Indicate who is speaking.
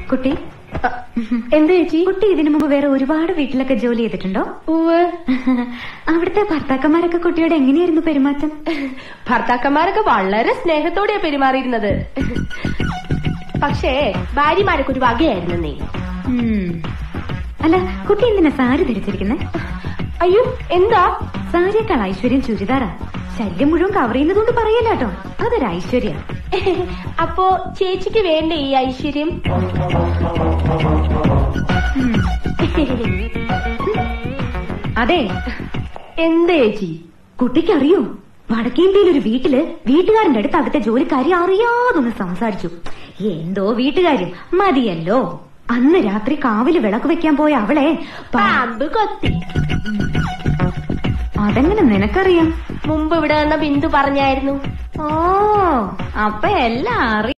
Speaker 1: കുട്ടി
Speaker 2: എന്ത് ചേച്ചി
Speaker 1: കുട്ടി ഇതിനു മുമ്പ് വേറെ ഒരുപാട് വീട്ടിലൊക്കെ ജോലി ചെയ്തിട്ടുണ്ടോ
Speaker 2: ഉവ്
Speaker 1: അവിടുത്തെ ഭർത്താക്കന്മാരൊക്കെ കുട്ടിയോട് എങ്ങനെയായിരുന്നു പെരുമാറ്റം
Speaker 2: ഭർത്താക്കന്മാരൊക്കെ വളരെ സ്നേഹത്തോടെയാ പെരുമാറിയിരുന്നത് പക്ഷേ ഭാര്യമാരൊക്കെ ഒരു വകയായിരുന്നേ
Speaker 1: ഉം. അല്ല കുട്ടി എന്തിനാ സാരി ധരിച്ചിരിക്കുന്നെ
Speaker 2: അയ്യോ എന്താ
Speaker 1: സാരിയേക്കാൾ ഐശ്വര്യം ചുരിദാറാ ശല്യം മുഴുവൻ കവർ ചെയ്യുന്നതുകൊണ്ട് പറയല്ല കേട്ടോ അതൊരു ഐശ്വര്യ
Speaker 2: അപ്പോ ചേച്ചിക്ക് വേണ്ടേ ഈ ഐശ്വര്യം
Speaker 1: അതെ
Speaker 2: എന്താ ചേച്ചി
Speaker 1: കുട്ടിക്ക് അറിയോ വടക്കേന്ത്യയിൽ ഒരു വീട്ടില് വീട്ടുകാരന്റെ അടുത്ത് അവിടുത്തെ ജോലിക്കാരി അറിയാതൊന്ന് സംസാരിച്ചു എന്തോ വീട്ടുകാരും മതിയല്ലോ അന്ന് രാത്രി കാവില് വിളക്ക് വെക്കാൻ പോയ അവളെ പാ-
Speaker 2: പാമ്പ് കൊത്തി
Speaker 1: അതെങ്ങനെ നിനക്കറിയാം
Speaker 2: മുമ്പ് ഇവിടെ വന്ന ബിന്ദു പറഞ്ഞായിരുന്നു
Speaker 1: ഓ അപ്പൊ എല്ലാം അറിയാം